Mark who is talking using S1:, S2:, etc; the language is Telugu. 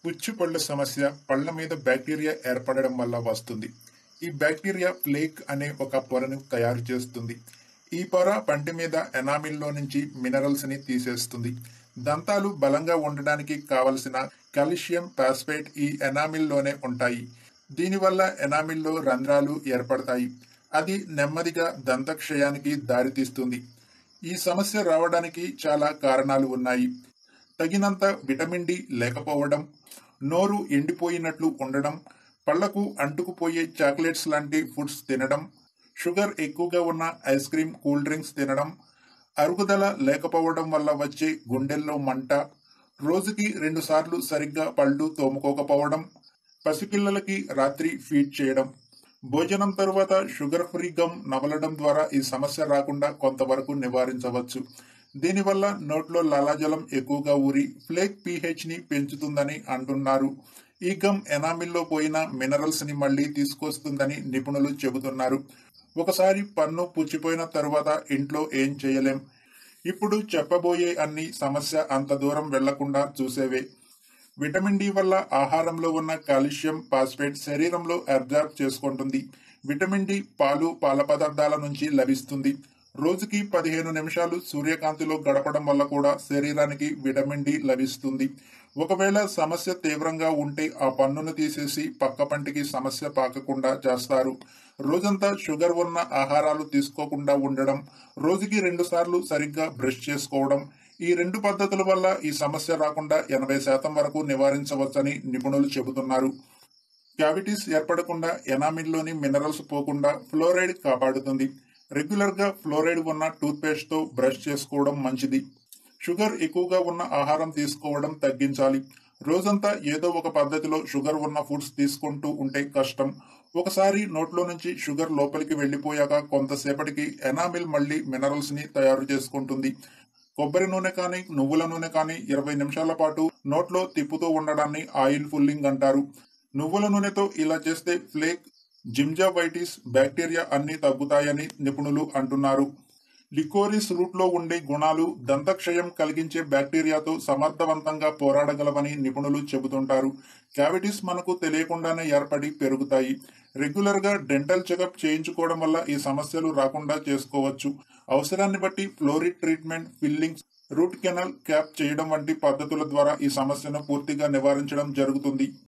S1: పుచ్చు పళ్ళ సమస్య పళ్ళ మీద బ్యాక్టీరియా ఏర్పడడం వల్ల వస్తుంది ఈ బ్యాక్టీరియా ప్లేక్ అనే ఒక పొరను తయారు చేస్తుంది ఈ పొర పంటి మీద ఎనామిల్లో నుంచి మినరల్స్ ని తీసేస్తుంది దంతాలు బలంగా ఉండడానికి కావలసిన కాల్షియం పాస్పేట్ ఈ ఎనామిల్లోనే ఉంటాయి దీనివల్ల ఎనామిల్లో రంధ్రాలు ఏర్పడతాయి అది నెమ్మదిగా దంతక్షయానికి దారితీస్తుంది ఈ సమస్య రావడానికి చాలా కారణాలు ఉన్నాయి తగినంత విటమిన్ డి లేకపోవడం నోరు ఎండిపోయినట్లు ఉండడం పళ్లకు అంటుకుపోయే చాక్లెట్స్ లాంటి ఫుడ్స్ తినడం షుగర్ ఎక్కువగా ఉన్న ఐస్ క్రీమ్ కూల్ డ్రింక్స్ తినడం అరుగుదల లేకపోవడం వల్ల వచ్చే గుండెల్లో మంట రోజుకి రెండు సార్లు సరిగ్గా పళ్ళు తోముకోకపోవడం పసిపిల్లలకి రాత్రి ఫీడ్ చేయడం భోజనం తరువాత షుగర్ ఫ్రీ గమ్ నవలడం ద్వారా ఈ సమస్య రాకుండా కొంతవరకు నివారించవచ్చు దీనివల్ల నోట్లో లాలాజలం ఎక్కువగా ఊరి ఫ్లేక్ పీహెచ్ ని పెంచుతుందని అంటున్నారు ఈ గమ్ ఎనామిల్లో పోయిన మినరల్స్ ని మళ్లీ తీసుకొస్తుందని నిపుణులు చెబుతున్నారు ఒకసారి పన్ను పుచ్చిపోయిన తరువాత ఇంట్లో ఏం చేయలేం ఇప్పుడు చెప్పబోయే అన్ని సమస్య అంత దూరం వెళ్లకుండా చూసేవే విటమిన్ డి వల్ల ఆహారంలో ఉన్న కాల్షియం పాస్పేట్ శరీరంలో అబ్జార్బ్ చేసుకుంటుంది విటమిన్ డి పాలు పాల పదార్థాల నుంచి లభిస్తుంది రోజుకి పదిహేను నిమిషాలు సూర్యకాంతిలో గడపడం వల్ల కూడా శరీరానికి విటమిన్ డి లభిస్తుంది ఒకవేళ సమస్య తీవ్రంగా ఉంటే ఆ పన్నును తీసేసి పక్క పంటికి సమస్య పాకకుండా చేస్తారు రోజంతా షుగర్ ఉన్న ఆహారాలు తీసుకోకుండా ఉండడం రోజుకి రెండు సార్లు సరిగ్గా బ్రష్ చేసుకోవడం ఈ రెండు పద్ధతుల వల్ల ఈ సమస్య రాకుండా ఎనభై శాతం వరకు నివారించవచ్చని నిపుణులు చెబుతున్నారు క్యావిటీస్ ఏర్పడకుండా ఎనామిల్లోని మినరల్స్ పోకుండా ఫ్లోరైడ్ కాపాడుతుంది రెగ్యులర్ గా ఫ్లోరైడ్ ఉన్న టూత్ పేస్ట్ తో బ్రష్ చేసుకోవడం మంచిది షుగర్ ఎక్కువగా ఉన్న ఆహారం తీసుకోవడం తగ్గించాలి రోజంతా ఏదో ఒక పద్ధతిలో షుగర్ ఉన్న ఫుడ్స్ తీసుకుంటూ ఉంటే కష్టం ఒకసారి నోట్లో నుంచి షుగర్ లోపలికి వెళ్లిపోయాక కొంతసేపటికి ఎనామిల్ మళ్లీ మినరల్స్ ని తయారు చేసుకుంటుంది కొబ్బరి నూనె కానీ నువ్వుల నూనె కానీ ఇరవై నిమిషాల పాటు నోట్లో తిప్పుతూ ఉండడాన్ని ఆయిల్ ఫుల్లింగ్ అంటారు నువ్వుల నూనెతో ఇలా చేస్తే ఫ్లేక్ జింజావైటిస్ బ్యాక్టీరియా అన్ని తగ్గుతాయని నిపుణులు అంటున్నారు లికోరిస్ రూట్ లో ఉండే గుణాలు దంతక్షయం కలిగించే బ్యాక్టీరియాతో సమర్థవంతంగా పోరాడగలవని నిపుణులు చెబుతుంటారు క్యావిటీస్ మనకు తెలియకుండానే ఏర్పడి పెరుగుతాయి రెగ్యులర్ గా డెంటల్ చెకప్ చేయించుకోవడం వల్ల ఈ సమస్యలు రాకుండా చేసుకోవచ్చు అవసరాన్ని బట్టి fluoride treatment fillings root canal cap చేయడం వంటి పద్ధతుల ద్వారా ఈ సమస్యను పూర్తిగా నివారించడం జరుగుతుంది